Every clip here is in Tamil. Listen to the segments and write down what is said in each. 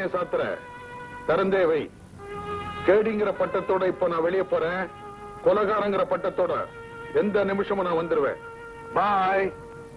ஏன் சாத்துற திறந்தே வை கேடிங்கிற பட்டத்தோட இப்ப நான் வெளியே போறேன் கொலகாரங்கிற பட்டத்தோட எந்த நிமிஷமும் நான் வந்துருவேன் bye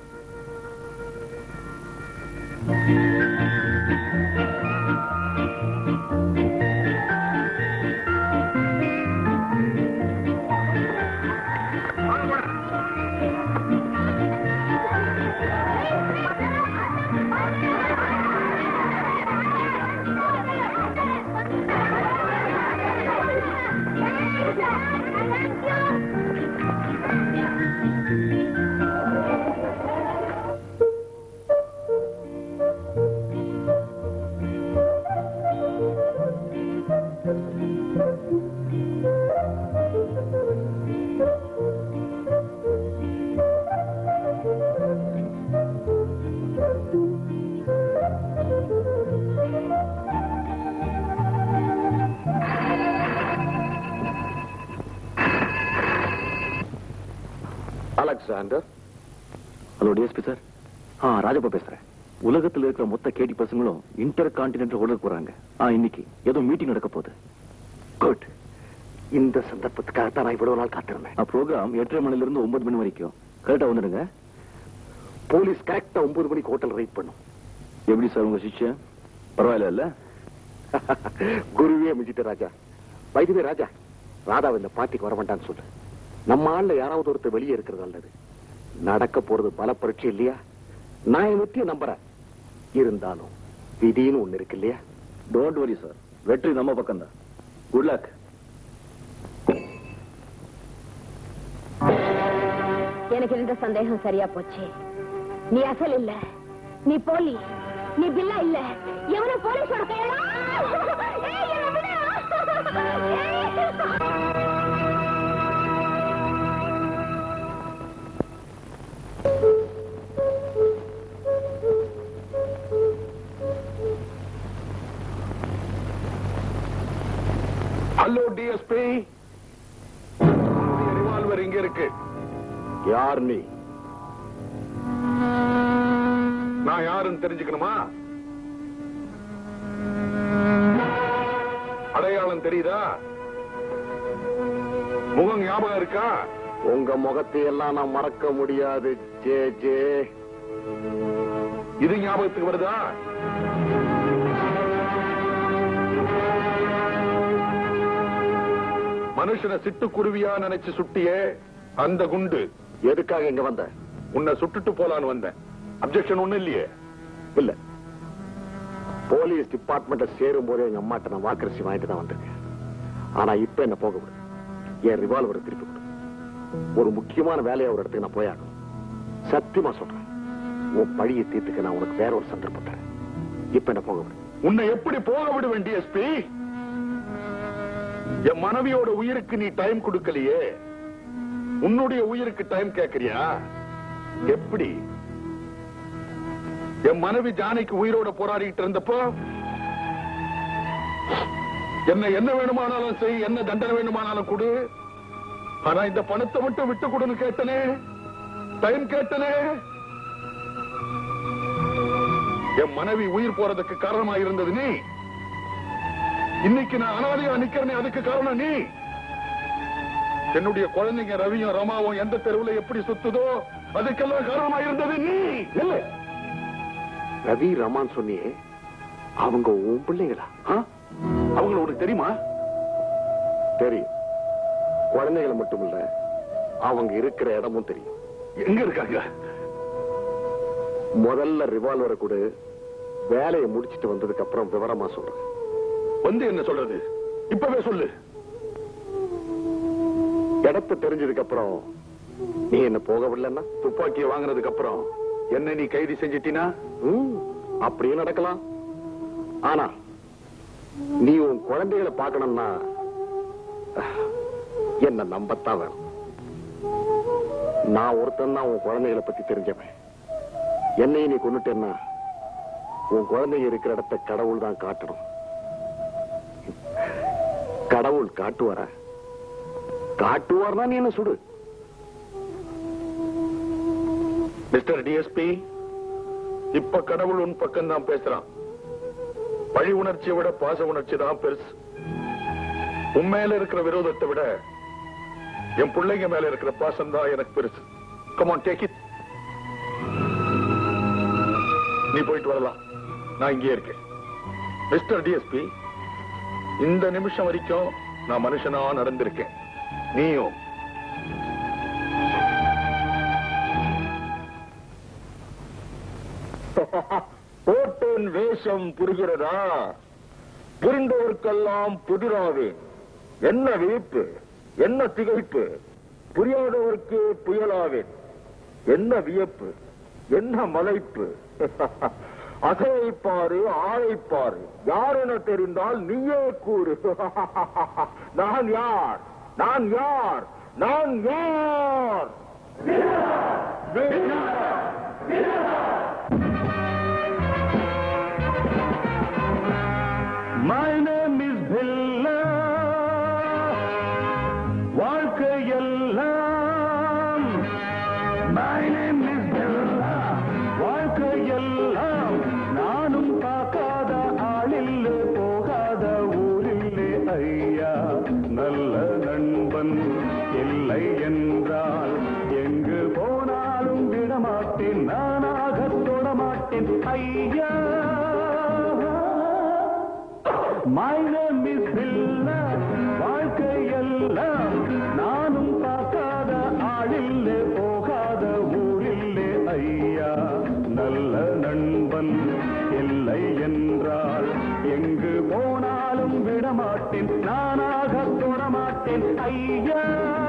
Alexander hello DSP sir ஆ ராஜப்பா பேசுறேன் உலகத்துல இருக்கிற மொத்த கேடி பசங்களும் இன்டர் கான்டினென்டல் ஓட போறாங்க ஆ இன்னைக்கு ஏதோ மீட்டிங் நடக்க போகுது குட் இந்த சந்தர்ப்பத்துக்காக தான் நான் இவ்வளவு நாள் காத்திருந்தேன் ப்ரோக்ராம் எட்டரை மணில இருந்து ஒன்பது மணி வரைக்கும் கரெக்டா வந்துடுங்க போலீஸ் கரெக்டா ஒன்பது மணிக்கு ஹோட்டல் ரைட் பண்ணும் எப்படி சார் உங்க சிஷ்யன் பரவாயில்ல இல்ல குருவே மிஞ்சிட்ட ராஜா வைத்தியவே ராஜா ராதா இந்த பாட்டிக்கு வர வேண்டாம்னு சொல்லு நம்ம ஆள்ல யாராவது ஒருத்தர் வெளியே இருக்கிறது நல்லது நடக்க போறது பல பரீட்சை இல்லையா நான் என் வெற்றியை நம்புறேன் இருந்தாலும் விதின்னு ஒண்ணு இருக்கு இல்லையா டோன்ட் வரி சார் வெற்றி நம்ம பக்கம் தான் குட் லக் எனக்கு இருந்த சந்தேகம் சரியா போச்சு நீ அசல் இல்ல நீ போலி நீ பில்லா இல்ல எவன போலீஸோட கையடா ஏய், என்னை விடு. ஏய். ஹலோ டிஎஸ்பி ரிவால்வர் இங்க இருக்கு யார் நீ நான் யாருன்னு தெரிஞ்சுக்கணுமா அடையாளம் தெரியுதா முகம் ஞாபகம் இருக்கா உங்க முகத்தை எல்லாம் நான் மறக்க முடியாது ஜே ஜே இது ஞாபகத்துக்கு வருதா மனுஷனை சிட்டுக்குருவியா நினைச்சு சுட்டியே அந்த குண்டு எதுக்காக இங்க வந்த உன்னை சுட்டுட்டு போலான்னு வந்தேன் அப்செக்ஷன் ஒண்ணு இல்லையே இல்ல போலீஸ் டிபார்ட்மெண்ட்ல சேரும் போதே எங்க அம்மாட்ட நான் வாக்கரிசி வாங்கிட்டு தான் வந்திருக்கேன் ஆனா இப்ப என்ன போக விடு என் ரிவால்வரை திருப்பி கொடு ஒரு முக்கியமான வேலையை ஒரு இடத்துக்கு நான் போயாகணும் சத்தியமா சொல்றேன் உன் பழியை தீர்த்துக்க நான் உனக்கு வேற ஒரு சந்தர்ப்பம் தரேன் இப்ப என்ன போக விடு உன்னை எப்படி போக விடுவேன் டிஎஸ்பி என் மனைவியோட உயிருக்கு நீ டைம் கொடுக்கலையே உன்னுடைய உயிருக்கு டைம் கேக்குறியா எப்படி என் மனைவி ஜானிக்கு உயிரோட போராடிட்டு இருந்தப்போ என்ன என்ன வேணுமானாலும் செய் என்ன தண்டனை வேணுமானாலும் கொடு ஆனா இந்த பணத்தை மட்டும் விட்டு கொடுன்னு கேட்டனே டைம் கேட்டனே என் மனைவி உயிர் போறதுக்கு காரணமா இருந்தது நீ இன்னைக்கு நான் அனாதையா நிக்கிறேனே அதுக்கு காரணம் நீ என்னுடைய குழந்தைங்க ரவியும் ரமாவும் எந்த தெருவுல எப்படி சுத்துதோ அதுக்கெல்லாம் காரணமா இருந்தது நீ இல்ல ரவி ரமான் சொன்னியே அவங்க உன் பிள்ளைங்களா ஆ? அவங்கள உனக்கு தெரியுமா தெரியும் குழந்தைகளை மட்டும் இல்ல அவங்க இருக்கிற இடமும் தெரியும் எங்க இருக்காங்க முதல்ல ரிவால்வரை கொடு வேலையை முடிச்சிட்டு வந்ததுக்கு அப்புறம் விவரமா சொல்றேன் வந்து என்ன சொல்றது இப்பவே சொல்லு இடத்தை தெரிஞ்சதுக்கு அப்புறம் நீ என்ன போகவில்லைன்னா துப்பாக்கியை வாங்கினதுக்கு அப்புறம் என்ன நீ கைது செஞ்சிட்டினா ம், அப்படியே நடக்கலாம் ஆனா நீ உன் குழந்தைகளை பார்க்கணும்னா அஹ், என்ன நம்பத்தான் வேணும் நான் ஒருத்தன் தான் உன் குழந்தைகளை பத்தி தெரிஞ்சவன் என்னையும் நீ கொண்டுட்டேன்னா உன் குழந்தைங்க இருக்கிற இடத்த கடவுள் தான் காட்டணும் கடவுள் காட்டுவாரா காட்டுவார்னா நீ என்ன சுடு மிஸ்டர் டிஎஸ்பி இப்ப கடவுள் உன் பக்கம் தான் பேசுறான் பழி உணர்ச்சியை விட பாச உணர்ச்சி தான் பெருசு உன் மேல இருக்கிற விரோதத்தை விட என் பிள்ளைங்க மேல இருக்கிற பாசம் தான் எனக்கு பெருசு கமான் டேக் இட் நீ போயிட்டு வரலாம் நான் இங்கே இருக்கேன் மிஸ்டர் டிஎஸ்பி இந்த நிமிஷம் வரைக்கும் நான் மனுஷனா நடந்திருக்கேன் நீயும் போட்டேன் வேஷம் புரிகிறதா புரிந்தவர்க்கெல்லாம் புதிராவேன் என்ன விழிப்பு என்ன திகைப்பு புரியாதவர்க்கு புயலாவேன் என்ன வியப்பு என்ன மலைப்பு அசைப்பாரு ஆழைப்பாரு யார் என தெரிந்தால் நீயே கூறு நான் யார் நான் யார் நான் யார் My name is Billa. வாழ்க்கையெல்லாம் My name is Billa. வாழ்க்கையெல்லாம் நானும் பார்க்காத ஆளில்லே போகாத ஊரில்லே ஐயா நல்ல நண்பன் இல்லை என்றால் எங்கு போனாலும் விடமாட்டேன் நானாக தொடமாட்டேன் ஐயா My name is Billa. வாழ்க்கையெல்லாம் நானும் பார்க்காத ஆளில்லே போகாத ஊரில்லே ஐயா நல்ல நண்பன் இல்லை என்றால் எங்கு போனாலும் விடமாட்டேன் நானாக தொடமாட்டேன் ஐயா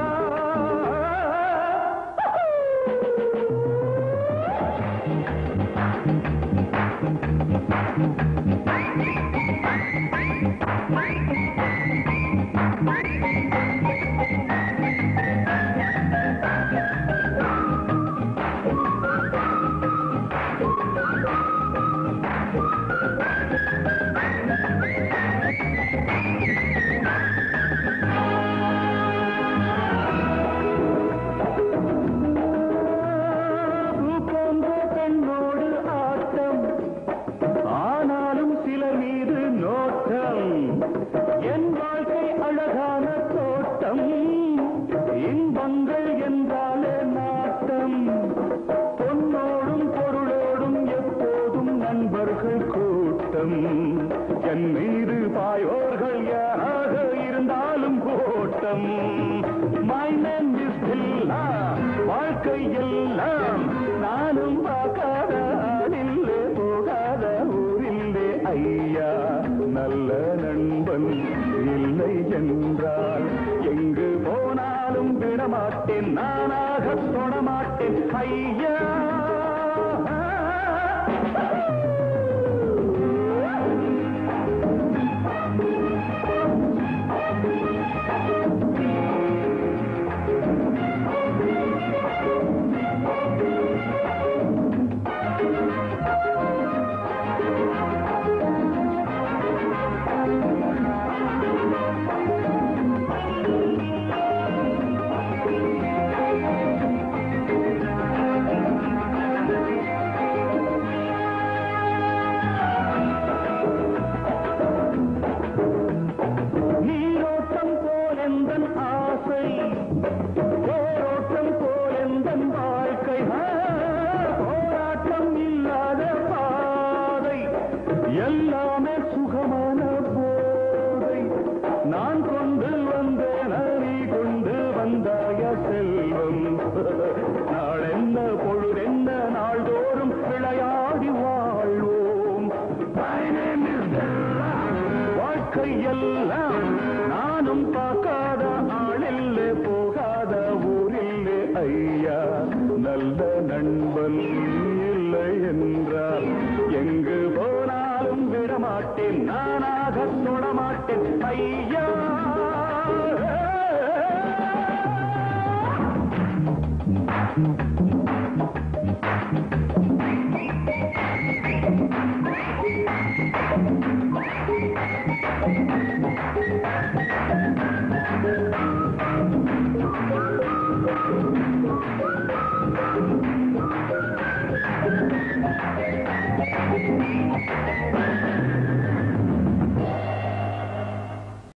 பூ போன்ற பெண்ணோடு ஆட்டம் ஆனாலும் சிலர் மீது நோட்டம் என் வாழ்க்கை அழகான தோட்டம் இன்பங்கள் என்றாலே நாட்டம் பொன்னோடும் பொருளோடும் எப்போதும் நண்பர்கள் கூட்டம் என் மீது பாயோர்கள் யாராக இருந்தாலும் கோட்டம் My name is Billa. வாழ்க்கை எல்லாம் நானும் பார்க்காத ஆளில்லே போகாத ஊரில்லே ஐயா நல்ல நண்பன் இல்லை என்றால் எங்கு போனாலும் விடமாட்டேன் நானாக தொடமாட்டேன் ஐயா நீரோட்டம் போலெந்தன் ஆசை போரோட்டம் போலெந்தன் வாழ்க்கை ஆ, போராட்டம் இல்லாத பாதை எல்லாமே சுகமான போதை நான் கொண்டு வந்தேன் நீ கொண்டு வந்தாய செல்வம் நாளென்ன பொழுதென்ன நாள்தோறும் விளையாடி வாழ்வோம் My name is Bella. வாழ்க்கை எல்லாம் நானும் பார்க்காத ஆளில்லே போகாத ஊரில்லே ஐயா நல்ல நண்பன் இல்லை என்றால் எங்கு போனாலும் விடமாட்டேன் நானாக தொடமாட்டேன் ஐயா